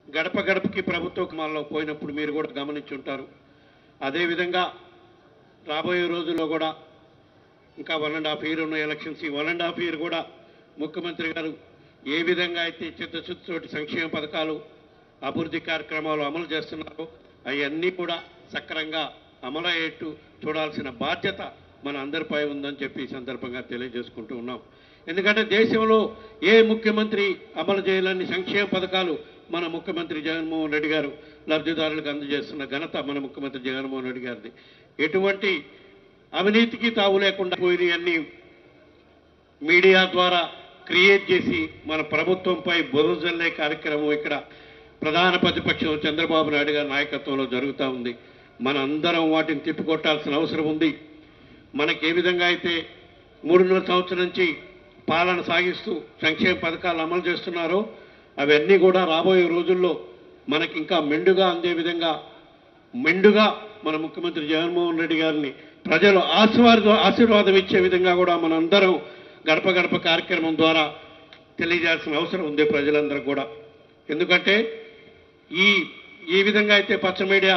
గడప గడపకి ప్రభుత్వ కుమార్లో పోయినప్పుడు మీరు కూడా గమనించి ఉంటారు అదేవిధంగా రాబోయే రోజుల్లో కూడా ఇంకా వన్ అండ్ హాఫ్ ఇయర్ ఉన్న ఎలక్షన్స్ ఈ వన్ అండ్ హాఫ్ ఇయర్ కూడా ముఖ్యమంత్రి గారు ఏ విధంగా అయితే చిత్తశుద్ధితోటి సంక్షేమ పథకాలు అభివృద్ధి కార్యక్రమాలు అమలు చేస్తున్నారో అవన్నీ కూడా సక్రంగా అమలయ్యేట్టు చూడాల్సిన బాధ్యత మన అందరిపై ఉందని చెప్పి ఈ సందర్భంగా తెలియజేసుకుంటూ ఉన్నాం ఎందుకంటే దేశంలో ఏ ముఖ్యమంత్రి అమలు చేయాలని సంక్షేమ పథకాలు మన ముఖ్యమంత్రి జగన్మోహన్ రెడ్డి గారు లబ్ధిదారులకు అందజేస్తున్న ఘనత మన ముఖ్యమంత్రి జగన్మోహన్ రెడ్డి గారిది ఎటువంటి అవినీతికి తావు లేకుండా పోయినవన్నీ మీడియా ద్వారా క్రియేట్ చేసి మన ప్రభుత్వంపై బురజల్లే కార్యక్రమం ఇక్కడ ప్రధాన ప్రతిపక్షం చంద్రబాబు నాయుడు గారి నాయకత్వంలో జరుగుతూ ఉంది మన అందరం వాటిని తిప్పికొట్టాల్సిన అవసరం ఉంది మనకి ఏ విధంగా అయితే మూడున్నర సంవత్సరం నుంచి పాలన సాగిస్తూ సంక్షేమ పథకాలు అమలు చేస్తున్నారో అవన్నీ కూడా రాబోయే రోజుల్లో మనకి ఇంకా మెండుగా అందే విధంగా మెండుగా మన ముఖ్యమంత్రి జగన్మోహన్ రెడ్డి గారిని ప్రజలు ఆశీర్వాద ఆశీర్వాదం ఇచ్చే విధంగా కూడా మనందరం గడప గడప కార్యక్రమం ద్వారా తెలియజేయాల్సిన అవసరం ఉంది ప్రజలందరూ కూడా ఎందుకంటే ఈ ఈ విధంగా అయితే పచ్చ మీడియా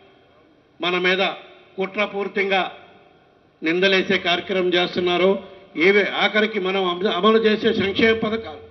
మన మీద కుట్రపూర్తిగా నిందలేసే కార్యక్రమం చేస్తున్నారో ఏవే ఆఖరికి మనం అమలు- అమలు చేసే సంక్షేమ పథకాలు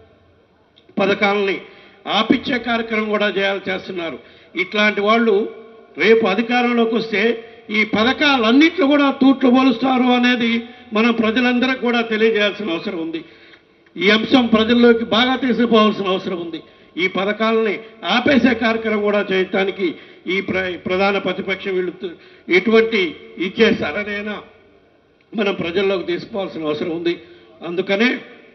పథకాలని ఆపిచ్చే కార్యక్రమం కూడా చేయాలి చేస్తున్నారు ఇట్లాంటి వాళ్ళు రేపు అధికారంలోకి వస్తే ఈ పథకాలన్నిట్లు కూడా తూట్లు పోలుస్తారు అనేది మనం ప్రజలందరికీ కూడా తెలియజేయాల్సిన అవసరం ఉంది ఈ అంశం ప్రజల్లోకి బాగా తీసుకుపోవాల్సిన అవసరం ఉంది ఈ పథకాలని ఆపేసే కార్యక్రమం కూడా చేయటానికి ఈ ప్ర ప్రధాన ప్రతిపక్షం వీళ్ళు తు- ఇటువంటి ఇచ్చే సరళైన మనం ప్రజల్లోకి తీసుకోవాల్సిన అవసరం ఉంది అందుకనే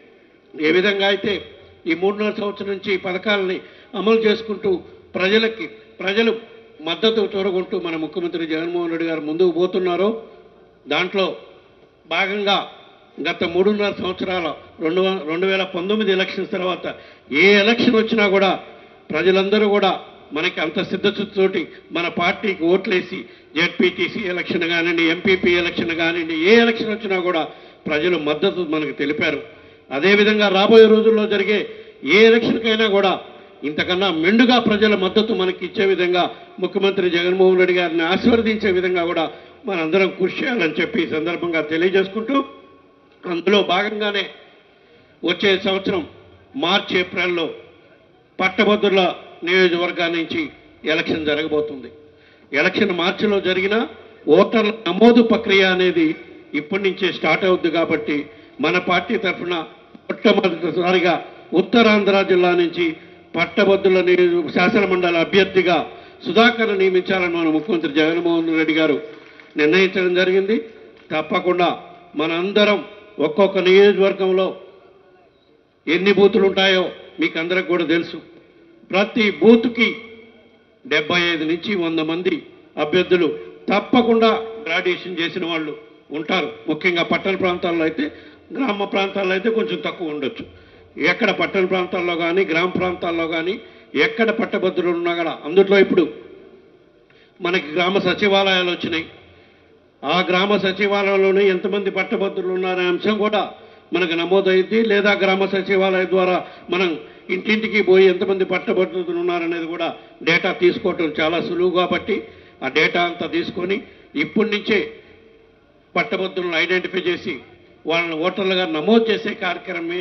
ఏ విధంగా అయితే ఈ మూడున్నర సంవత్సరం నుంచి ఈ పథకాలని అమలు చేసుకుంటూ ప్రజలకి ప్రజలు మద్దతు తోరగొంటూ మన ముఖ్యమంత్రి జగన్మోహన్ రెడ్డి గారు ముందుకు పోతున్నారో దాంట్లో భాగంగా గత మూడున్నర సంవత్సరాల రెండు వ- రెండు వేల పంతొమ్మిది ఎలక్షన్స్ తర్వాత ఏ ఎలక్షన్ వచ్చినా కూడా ప్రజలందరూ కూడా మనకి అంత సిద్ధశుద్ధితోటి మన పార్టీకి ఓట్లేసి జెడ్పీటీసీ ఎలక్షన్ కానివ్వండి ఎంపీపీ ఎలక్షన్ కానివ్వండి ఏ ఎలక్షన్ వచ్చినా కూడా ప్రజలు మద్దతు మనకు తెలిపారు అదేవిధంగా రాబోయే రోజుల్లో జరిగే ఏ ఎలక్షన్కైనా కూడా ఇంతకన్నా మెండుగా ప్రజల మద్దతు మనకి ఇచ్చే విధంగా ముఖ్యమంత్రి జగన్మోహన్ రెడ్డి గారిని ఆశీర్వదించే విధంగా కూడా మనందరం కృషి చేయాలని చెప్పి ఈ సందర్భంగా తెలియజేసుకుంటూ అందులో భాగంగానే వచ్చే సంవత్సరం మార్చి ఏప్రిల్లో పట్టభద్రుల నియోజకవర్గాల నుంచి ఎలక్షన్ జరగబోతుంది ఎలక్షన్ మార్చిలో జరిగిన ఓటర్ల నమోదు ప్రక్రియ అనేది ఇప్పటి నుంచే స్టార్ట్ అవుద్ది కాబట్టి మన పార్టీ తరఫున మొట్టమొదటిసారిగా ఉత్తరాంధ్ర జిల్లా నుంచి పట్టభద్రుల నియోజక శాసనమండలి అభ్యర్థిగా సుధాకర్ నియమించాలని మన ముఖ్యమంత్రి జగన్మోహన్ రెడ్డి గారు నిర్ణయించడం జరిగింది తప్పకుండా మనందరం ఒక్కొక్క నియోజకవర్గంలో ఎన్ని బూతులు ఉంటాయో మీకు అందరికి కూడా తెలుసు ప్రతి బూత్కి డెబ్బై ఐదు నుంచి వంద మంది అభ్యర్థులు తప్పకుండా గ్రాడ్యుయేషన్ చేసిన వాళ్ళు ఉంటారు ముఖ్యంగా పట్టణ ప్రాంతాల్లో అయితే గ్రామ ప్రాంతాల్లో అయితే కొంచెం తక్కువ ఉండొచ్చు ఎక్కడ పట్టణ ప్రాంతాల్లో కానీ గ్రామ ప్రాంతాల్లో కానీ ఎక్కడ పట్టభద్రులు ఉన్నా కూడా అందులో ఇప్పుడు మనకి గ్రామ సచివాలయాలు వచ్చినాయి ఆ గ్రామ సచివాలయంలోనే ఎంతమంది పట్టభద్రులు ఉన్నారనే అంశం కూడా మనకు నమోదైద్ది లేదా గ్రామ సచివాలయం ద్వారా మనం ఇంటింటికి పోయి ఎంతమంది పట్టభద్రులు ఉన్నారనేది కూడా డేటా తీసుకోవటం చాలా సులువు కాబట్టి ఆ డేటా అంతా తీసుకొని ఇప్పటి నుంచే పట్టభద్రులను ఐడెంటిఫై చేసి వాళ్ళని ఓటర్లుగా నమోదు చేసే కార్యక్రమమే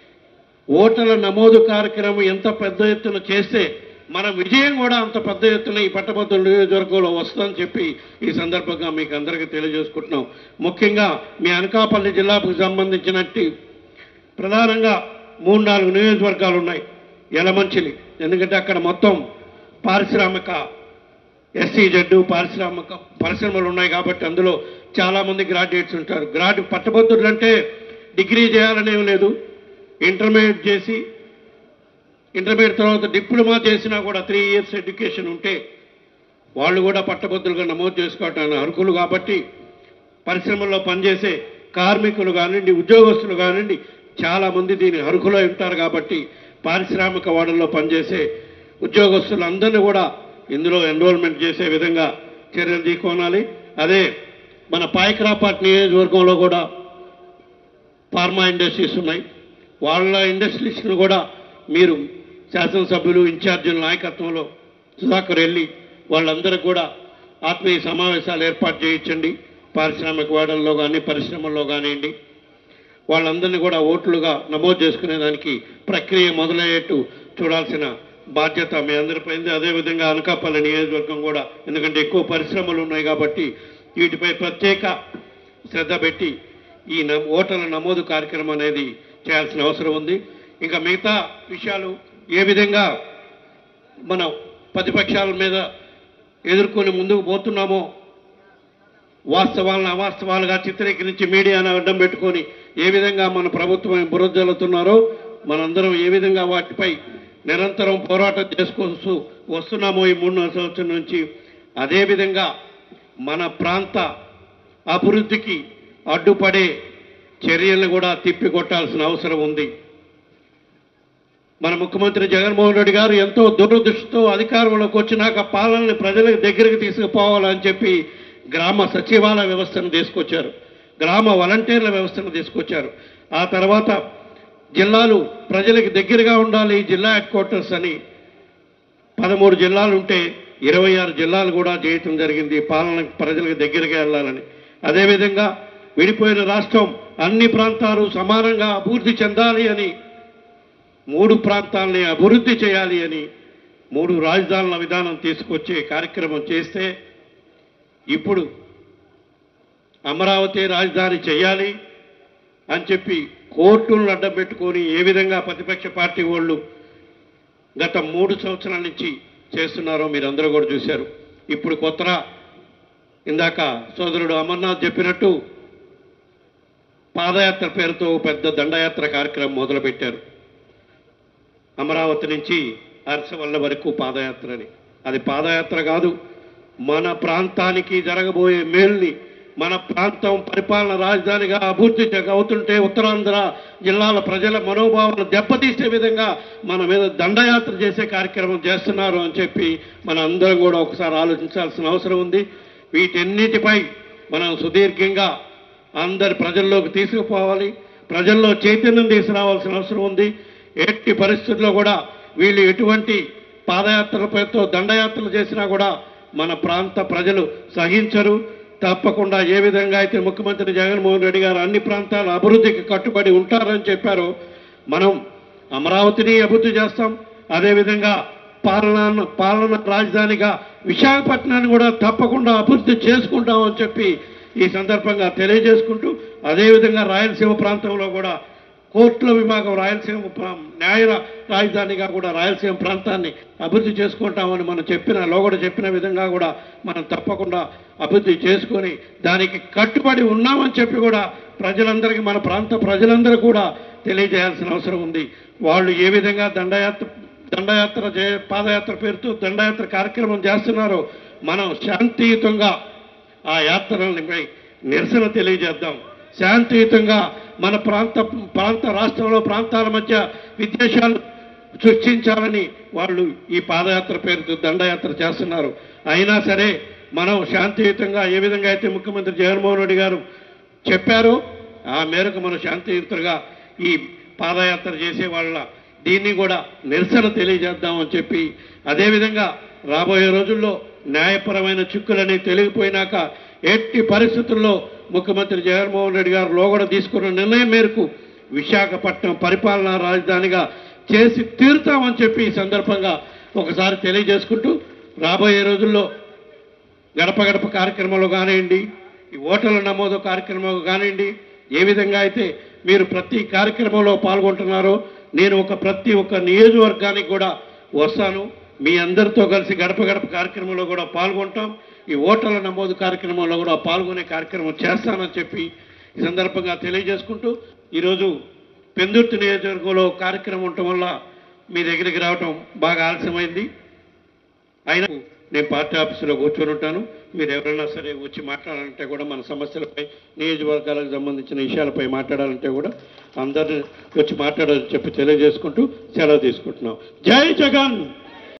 ఓటర్ల నమోదు కార్యక్రమం ఎంత పెద్ద ఎత్తున చేస్తే మన విజయం కూడా అంత పెద్ద ఎత్తున ఈ పట్టభద్రుల నియోజకవర్గంలో వస్తుందని చెప్పి ఈ సందర్భంగా మీకు అందరికీ తెలియజేసుకుంటున్నాం ముఖ్యంగా మీ అనకాపల్లి జిల్లాకు సంబంధించినట్టు ప్రధానంగా మూడు నాలుగు నియోజకవర్గాలు ఉన్నాయి యలమంచిలి ఎందుకంటే అక్కడ మొత్తం పారిశ్రామిక ఎస్సీ జడ్డు పారిశ్రామిక పరిశ్రమలు ఉన్నాయి కాబట్టి అందులో చాలామంది గ్రాడ్యుయేట్స్ ఉంటారు గ్రాడ్యు పట్టభద్రులు అంటే డిగ్రీ చేయాలనేం లేదు ఇంటర్మీడియట్ చేసి ఇంటర్మీడియట్ తర్వాత డిప్లొమా చేసినా కూడా త్రీ ఇయర్స్ ఎడ్యుకేషన్ ఉంటే వాళ్ళు కూడా పట్టభద్రులుగా నమోదు చేసుకోవటానికి అర్హులు కాబట్టి పరిశ్రమల్లో పనిచేసే కార్మికులు కానివ్వండి ఉద్యోగస్తులు కానివ్వండి చాలామంది దీని అర్హులై ఉంటారు కాబట్టి పారిశ్రామిక వాడల్లో పనిచేసే ఉద్యోగస్తులందరినీ కూడా ఇందులో ఎన్రోల్మెంట్ చేసే విధంగా చర్యలు తీసుకోనాలి అదే మన పాయకరాపాట్ నియోజకవర్గంలో కూడా ఫార్మా ఇండస్ట్రీస్ ఉన్నాయి వాళ్ళ ఇండస్ట్రీస్ను కూడా మీరు శాసనసభ్యులు ఇన్ఛార్జీల నాయకత్వంలో సుధాకర్ వెళ్ళి వాళ్ళందరూ కూడా ఆత్మీయ సమావేశాలు ఏర్పాటు చేయించండి పారిశ్రామిక వాడల్లో కానీ పరిశ్రమల్లో కానివ్వండి వాళ్ళందరినీ కూడా ఓట్లుగా నమోదు చేసుకునేదానికి ప్రక్రియ మొదలయ్యేట్టు చూడాల్సిన బాధ్యత మీ అందరిపైంది అదేవిధంగా అనకాపల్లి నియోజకవర్గం కూడా ఎందుకంటే ఎక్కువ పరిశ్రమలు ఉన్నాయి కాబట్టి వీటిపై ప్రత్యేక శ్రద్ధ పెట్టి ఈ న- ఓటర్ల నమోదు కార్యక్రమం అనేది చేయాల్సిన అవసరం ఉంది ఇంకా మిగతా విషయాలు ఏ విధంగా మనం ప్రతిపక్షాల మీద ఎదుర్కొని ముందుకు పోతున్నామో వాస్తవాలను అవాస్తవాలుగా చిత్రీకరించి మీడియాను అడ్డం పెట్టుకొని ఏ విధంగా మన ప్రభుత్వం బురదలుతున్నారో మనందరం ఏ విధంగా వాటిపై నిరంతరం పోరాటం చేసుకొస్తూ వస్తున్నామో ఈ మూడున్నర సంవత్సరం నుంచి అదేవిధంగా మన ప్రాంత అభివృద్ధికి అడ్డుపడే చర్యలను కూడా తిప్పికొట్టాల్సిన అవసరం ఉంది మన ముఖ్యమంత్రి జగన్మోహన్ రెడ్డి గారు ఎంతో దురదృష్టితో అధికారంలోకి వచ్చినాక పాలనని ప్రజలకు దగ్గరికి తీసుకుపోవాలని చెప్పి గ్రామ సచివాలయ వ్యవస్థను తీసుకొచ్చారు గ్రామ వాలంటీర్ల వ్యవస్థను తీసుకొచ్చారు ఆ తర్వాత జిల్లాలు ప్రజలకు దగ్గరగా ఉండాలి జిల్లా హెడ్ క్వార్టర్స్ అని పదమూడు జిల్లాలు ఉంటే ఇరవై ఆరు జిల్లాలు కూడా చేయటం జరిగింది పాలన ప్రజలకు దగ్గరగా వెళ్ళాలని అదేవిధంగా విడిపోయిన రాష్ట్రం అన్ని ప్రాంతాలు సమానంగా అభివృద్ధి చెందాలి అని మూడు ప్రాంతాలని అభివృద్ధి చేయాలి అని మూడు రాజధానుల విధానం తీసుకొచ్చే కార్యక్రమం చేస్తే ఇప్పుడు అమరావతి రాజధాని చేయాలి అని చెప్పి కోర్టులను అడ్డం పెట్టుకొని ఏ విధంగా ప్రతిపక్ష పార్టీ వాళ్ళు గత మూడు సంవత్సరాల నుంచి చేస్తున్నారో మీరందరూ కూడా చూశారు ఇప్పుడు కొత్తగా ఇందాక సోదరుడు అమర్నాథ్ చెప్పినట్టు పాదయాత్ర పేరుతో పెద్ద దండయాత్ర కార్యక్రమం మొదలుపెట్టారు అమరావతి నుంచి అరసవల్ల వరకు పాదయాత్ర అని అది పాదయాత్ర కాదు మన ప్రాంతానికి జరగబోయే మేల్ని మన ప్రాంతం పరిపాలన రాజధానిగా అభివృద్ధి చె- అవుతుంటే ఉత్తరాంధ్ర జిల్లాల ప్రజల మనోభావాలను దెబ్బతీసే విధంగా మన మీద దండయాత్ర చేసే కార్యక్రమం చేస్తున్నారు అని చెప్పి మన అందరం కూడా ఒకసారి ఆలోచించాల్సిన అవసరం ఉంది వీటన్నిటిపై మనం సుదీర్ఘంగా అందరి ప్రజల్లోకి తీసుకుపోవాలి ప్రజల్లో చైతన్యం తీసుకురావాల్సిన అవసరం ఉంది ఎట్టి పరిస్థితుల్లో కూడా వీళ్ళు ఎటువంటి పాదయాత్రలపైతో దండయాత్రలు చేసినా కూడా మన ప్రాంత ప్రజలు సహించరు తప్పకుండా ఏ విధంగా అయితే ముఖ్యమంత్రి జగన్మోహన్ రెడ్డి గారు అన్ని ప్రాంతాల అభివృద్ధికి కట్టుబడి ఉంటారని చెప్పారో మనం అమరావతిని అభివృద్ధి చేస్తాం అదేవిధంగా పాలన పాలన రాజధానిగా విశాఖపట్నాన్ని కూడా తప్పకుండా అభివృద్ధి చేసుకుంటామని చెప్పి ఈ సందర్భంగా తెలియజేసుకుంటూ అదేవిధంగా రాయలసీమ ప్రాంతంలో కూడా కోర్టుల విభాగం రాయలసీమ ప్రా- న్యాయ రా- రాజధానిగా కూడా రాయలసీమ ప్రాంతాన్ని అభివృద్ధి చేసుకుంటామని మనం చెప్పిన లోగడ చెప్పిన విధంగా కూడా మనం తప్పకుండా అభివృద్ధి చేసుకొని దానికి కట్టుబడి ఉన్నామని చెప్పి కూడా ప్రజలందరికీ మన ప్రాంత ప్రజలందరూ కూడా తెలియజేయాల్సిన అవసరం ఉంది వాళ్ళు ఏ విధంగా దండయాత్ర దండయాత్ర చే పాదయాత్ర పేరుతో దండయాత్ర కార్యక్రమం చేస్తున్నారో మనం శాంతియుతంగా ఆ యాత్రలపై నిరసన తెలియజేద్దాం శాంతియుతంగా మన ప్రాంత ప్రాంత రాష్ట్రంలో ప్రాంతాల మధ్య విద్వేషాలు సృష్టించాలని వాళ్ళు ఈ పాదయాత్ర పేరుతో దండయాత్ర చేస్తున్నారు అయినా సరే మనం శాంతియుతంగా ఏ విధంగా అయితే ముఖ్యమంత్రి జగన్మోహన్ రెడ్డి గారు చెప్పారో ఆ మేరకు మనం శాంతియుతంగా ఈ పాదయాత్ర చేసే వాళ్ళ దీన్ని కూడా నిరసన తెలియజేద్దామని చెప్పి అదేవిధంగా రాబోయే రోజుల్లో న్యాయపరమైన చిక్కులని తెలిగిపోయినాక ఎట్టి పరిస్థితుల్లో ముఖ్యమంత్రి జగన్మోహన్ రెడ్డి గారు లోగడ తీసుకున్న నిర్ణయం మేరకు విశాఖపట్నం పరిపాలనా రాజధానిగా చేసి తీరుతామని చెప్పి ఈ సందర్భంగా ఒకసారి తెలియజేసుకుంటూ రాబోయే రోజుల్లో గడప గడప కార్యక్రమంలో కానివ్వండి ఈ ఓటర్ల నమోదు కార్యక్రమంలో కానివ్వండి ఏ విధంగా అయితే మీరు ప్రతి కార్యక్రమంలో పాల్గొంటున్నారో నేను ఒక ప్రతి ఒక్క నియోజకవర్గానికి కూడా వస్తాను మీ అందరితో కలిసి గడప గడప కార్యక్రమంలో కూడా పాల్గొంటాం ఈ ఓటర్ల నమోదు కార్యక్రమంలో కూడా పాల్గొనే కార్యక్రమం చేస్తానని చెప్పి ఈ సందర్భంగా తెలియజేసుకుంటూ ఈరోజు పెందుర్తి నియోజకవర్గంలో కార్యక్రమం ఉండటం వల్ల మీ దగ్గరికి రావటం బాగా ఆలస్యమైంది అయినా నేను పార్టీ ఆఫీసులో కూర్చొని ఉంటాను మీరు ఎవరైనా సరే వచ్చి మాట్లాడాలంటే కూడా మన సమస్యలపై నియోజకవర్గాలకు సంబంధించిన విషయాలపై మాట్లాడాలంటే కూడా అందరిని వచ్చి మాట్లాడాలని చెప్పి తెలియజేసుకుంటూ సెలవు తీసుకుంటున్నాం జై జగన్